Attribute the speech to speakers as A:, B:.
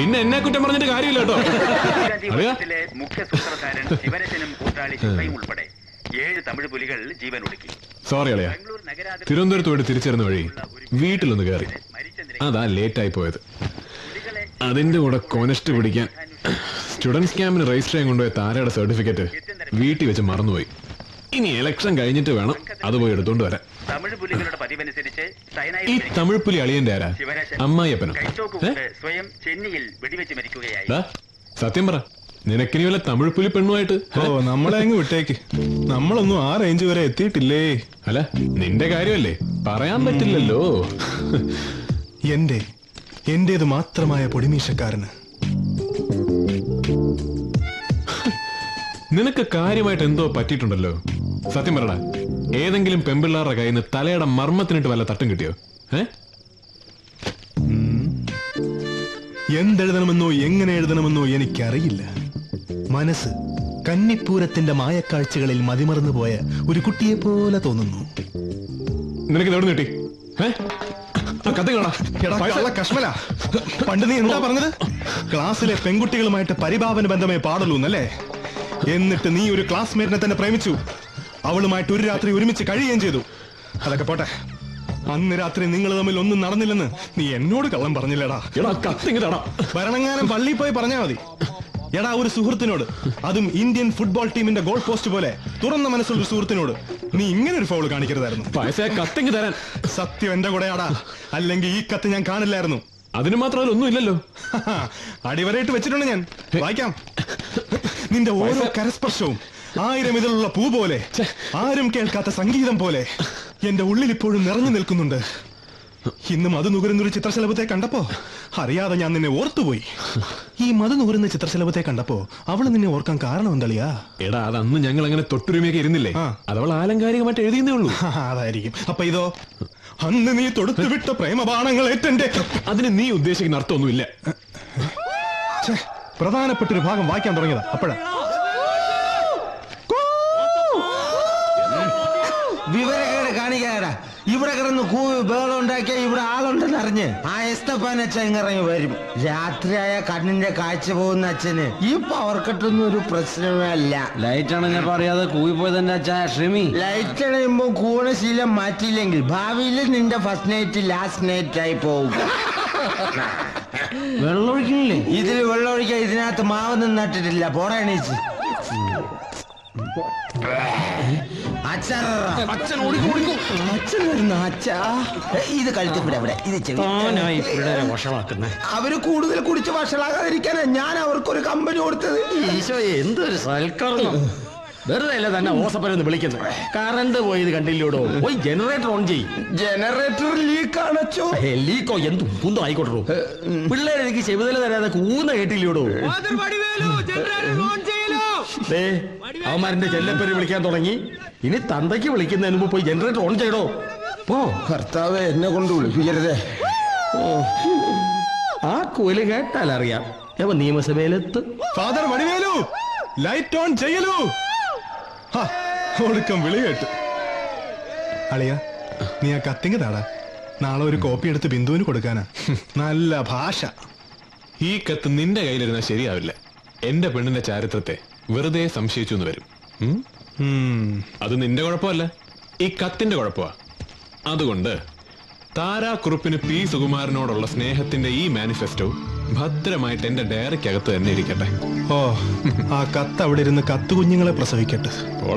A: പിന്നെ എന്നെ കുറ്റം പറഞ്ഞിട്ട് കാര്യമില്ല കേട്ടോ
B: ഗാന്ധി
A: അറിയാ?
B: വധത്തിലെ മുഖ്യ സൂത്രധാരൻ ശിവരജനും കൂട്ടാളി ശിവയും ഉൾപ്പെടെ ഏഴ് തമിഴ് പുലികൾ ജീവൻ ഒടുക്കി
A: സോറി അളിയ
B: ബാംഗ്ലൂർ നഗരാതിർത്തി
A: തിരുവനന്തപുരത്ത് പോയിട്ട് തിരിച്ചറിഞ്ഞ വഴി വീട്ടിലൊന്ന് കയറി
B: മരിച്ച നിലയിൽ
A: അതാ ലേറ്റ് ആയി പോയത്
B: പുലികളെ
A: അതിന്റെ കൂടെ കോനസ്റ്റ് പിടിക്കാൻ സ്റ്റുഡൻസ് ക്യാമ്പിന് രജിസ്റ്റർ ചെയ്യാൻ കൊണ്ടുപോയ താരയുടെ സർട്ടിഫിക്കറ്റ് വീട്ടിൽ വെച്ച് മറന്നുപോയി ഇനി ഇലക്ഷൻ കഴിഞ്ഞിട്ട് വേണം അത് പോയി എടുത്തോണ്ട് വരാൻ
B: തമിഴ് പുലികളുടെ പതിവനുസരിച്ച്
A: ഈ
B: സൈനായി
A: തമിഴ് പുലി അളിയന്റെ ആരാ
B: ശിവരാജൻ
A: അമ്മായിയപ്പനോ
B: കൈത്തോക്ക്
A: ഏ?
B: കൊണ്ട് സ്വയം ചെന്നിയിൽ വെടിവെച്ച് മരിക്കുകയായി
A: ഡാ, സത്യം പറ നിനക്കിനി വല്ല തമിഴ് പുലി പെണ്ണുമായിട്ട്
C: ഓ നമ്മളെ അങ്ങ് വിട്ടേക്ക് നമ്മളൊന്നും ആ റേഞ്ച് വരെ എത്തിയിട്ടില്ലേ
A: അല്ല നിന്റെ കാര്യമല്ലേ പറയാൻ പറ്റില്ലല്ലോ
C: എന്റെ എന്റേത് മാത്രമായ പൊടിമീശക്കാരന്
A: നിനക്ക് കാര്യമായിട്ട് എന്തോ പറ്റിയിട്ടുണ്ടല്ലോ സത്യം പറടാ ഏതെങ്കിലും പെമ്പിള്ളാരുടെ കയ്യിൽ നിന്ന് തലയുടെ മർമ്മത്തിനിട്ട് വല്ല തട്ടും കിട്ടിയോ ഏ
C: എന്തെഴുതണമെന്നോ എങ്ങനെ എഴുതണമെന്നോ എനിക്കറിയില്ല മനസ്സ് കന്നിപ്പൂരത്തിന്റെ മായക്കാഴ്ചകളിൽ മതിമറന്നു പോയ ഒരു കുട്ടിയെ പോലെ തോന്നുന്നു
A: നിനക്ക് എവിടെ കിട്ടി ഏ ആ കത്ത് കാണാ
C: എടാ, കള്ള കശ്മല പണ്ട് നീ എന്താ പറഞ്ഞത് ക്ലാസ്സിലെ പെൺകുട്ടികളുമായിട്ട് പരിഭാവന ബന്ധമേ പാടുള്ളൂ എന്നല്ലേ എന്നിട്ട് നീ ഒരു ക്ലാസ്മേറ്റിനെ തന്നെ പ്രേമിച്ചു അവളുമായിട്ട് ഒരു രാത്രി ഒരുമിച്ച് കഴിയുകയും ചെയ്തു അതൊക്കെ പോട്ടെ അന്ന് രാത്രി നിങ്ങൾ തമ്മിൽ ഒന്നും നടന്നില്ലെന്ന് നീ എന്നോട് കള്ളം പറഞ്ഞില്ലടാ
A: എടാ കത്തിങ് തടാ
C: ഭരണങ്ങാനം പള്ളിയിൽ പോയി പറഞ്ഞാ മതി എടാ ഒരു സുഹൃത്തിനോട് അതും ഇന്ത്യൻ ഫുട്ബോൾ ടീമിന്റെ ഗോൾ പോസ്റ്റ് പോലെ തുറന്ന മനസ്സുള്ള ഒരു സുഹൃത്തിനോട് നീ ഇങ്ങനെ ഒരു ഫൗൾ കാണിക്കരുതായിരുന്നു
A: പൈസ കത്തിങ് തരാൻ
C: സത്യം എന്റെ കൂടെയാടാ അല്ലെങ്കിൽ ഈ കത്ത് ഞാൻ കാണില്ലായിരുന്നു
A: അതിന് മാത്രം അതിലൊന്നും ഇല്ലല്ലോ
C: അടിവരയിട്ട് വെച്ചിട്ടുണ്ട് ഞാൻ വായിക്കാം നിന്റെ ഓരോ കരസ്പർശവും ആയിരം ഇതിലുള്ള പൂ പോലെ ആരും കേൾക്കാത്ത സംഗീതം പോലെ എന്റെ ഉള്ളിൽ ഇപ്പോഴും നിറഞ്ഞു നിൽക്കുന്നുണ്ട് ഇന്ന് മധു നുകരുന്ന ഒരു ചിത്രശലഭത്തെ കണ്ടപ്പോ അറിയാതെ ഞാൻ നിന്നെ ഓർത്തുപോയി ഈ മധു നുകരുന്ന ചിത്രശലഭത്തെ കണ്ടപ്പോ അവള് നിന്നെ ഓർക്കാൻ കാരണം എന്തളിയാ
A: എടാ അത് അന്ന് ഞങ്ങൾ അങ്ങനെ തൊട്ടുരുമയൊക്കെ ഇരുന്നില്ലേ
C: ആ.
A: അതവൾ ആലങ്കാരികമായിട്ട് എഴുതിയെന്നേ ഉള്ളൂ
C: അതായിരിക്കും അപ്പൊ ഇതോ അന്ന് നീ തൊടുത്തുവിട്ട പ്രേമബാണങ്ങൾ ഏറ്റെന്റെ
A: അതിന് നീ ഉദ്ദേശിക്കുന്ന അർത്ഥമൊന്നുമില്ല
C: ഛെ, പ്രധാനപ്പെട്ട ഒരു ഭാഗം വായിക്കാൻ തുടങ്ങിയതാ അപ്പോഴാ
D: വിവരക്കേട് കാണിക്കാടാ ഇവിടെ കിടന്ന് കൂവി ബേളം ഉണ്ടാക്കിയ ഇവിടെ ആളുണ്ടെന്ന് അറിഞ്ഞ് ആ എസ്തപ്പാൻ അച്ഛൻ ഇറങ്ങി വരും രാത്രിയായ കണ്ണിന്റെ കാഴ്ച പോകുന്ന അച്ഛന് ഈ പവർ കട്ടൊന്നും ഒരു പ്രശ്നമേ അല്ല
E: ലൈറ്റ് അണഞ്ഞപ്പോ അറിയാതെ കൂവിപ്പോയത് എന്റെ അച്ഛാ ഷ്രിമി
D: ലൈറ്റ് അണയുമ്പോ കൂണ ശീലം മാറ്റിയില്ലെങ്കിൽ ഭാവിയിൽ നിന്റെ ഫസ്റ്റ് നൈറ്റ് ലാസ്റ്റ് നൈറ്റ് ആയി പോകും
E: വെള്ളം ഒഴിക്കണില്ലേ
D: ഇതിൽ വെള്ളമൊഴിക്കാൻ ഇതിനകത്ത് മാവൊന്നും നട്ടിട്ടില്ല പോടാ എണീച്ച് അച്ഛൻ അച്ഛൻ വരുന്നു അച്ഛാ ഏ, ഇത് കഴുത്തിപ്പിടെ അവിടെ ഇത് ചെവി
E: താനായി പിള്ളേരെ വഷളാക്കുന്നേ
D: അവര് കൂടുതൽ കുടിച്ച് വഷളാകാതിരിക്കാനാ ഞാൻ അവർക്കൊരു കമ്പനി കൊടുത്തത്
E: ഈശോ എന്തൊരു സൽക്കരണം വെറുതെ അല്ല തന്നെ ഓസപ്പരെന്ന് വിളിക്കുന്നത് കറണ്ട് പോയത് കണ്ടില്ലോടോ പോയി ജനറേറ്റർ ഓൺ ചെയ്യും
D: ജനറേറ്റർ ലീക്ക് ആണച്ചോ
E: ലീക്കോ എന്ത് കുന്തോ ആയിക്കോട്ടോ പിള്ളേർ എനിക്ക് ചെവിതല തരാതെ കൂന്ന കേട്ടില്ലോടോ ദേ, അവന്മാരുടെ ചെല്ലപ്പേര് വിളിക്കാൻ തുടങ്ങി ഇനി തന്തയ്ക്ക് വിളിക്കുന്നതിന് മുമ്പ് പോയി ജനറേറ്റർ ഓൺ ചെയ്യടോ പോ
D: ഭർത്താവ് എന്നെ കൊണ്ട് വിളിപ്പിക്കരുതേ
E: ആ കൂല് കേട്ടാൽ അറിയാം അവ നിയമസഭയിലെത്തും
C: ഫാദർ വടിവേലു ലൈറ്റ് ഓൺ ചെയ്യലു ഹാ, ഒടുക്കം വിളി കേട്ടു അളിയ നീ ആ കത്തിങ് താടാ നാളെ ഒരു കോപ്പി എടുത്ത് ബിന്ദുവിന് കൊടുക്കാനാ നല്ല ഭാഷ
A: ഈ കത്ത് നിന്റെ കയ്യിലിരുന്നാൽ ശരിയാവില്ല എന്റെ പെണ്ണിന്റെ ചാരിത്രത്തെ വെറുതെ സംശയിച്ചു എന്ന് വരും ഉം?
C: ഉം.
A: അത് നിന്റെ കുഴപ്പമല്ല ഈ കത്തിന്റെ കുഴപ്പമാ അതുകൊണ്ട് താരാക്കുറുപ്പിന് പി സുകുമാരനോടുള്ള സ്നേഹത്തിന്റെ ഈ മാനിഫെസ്റ്റോ ഭദ്രമായിട്ട് എന്റെ ഡയറിക്കകത്ത് തന്നെ ഇരിക്കട്ടെ
C: ഓ ആ കത്ത് അവിടെ ഇരുന്ന് കത്തുകുഞ്ഞുങ്ങളെ പ്രസവിക്കട്ടെ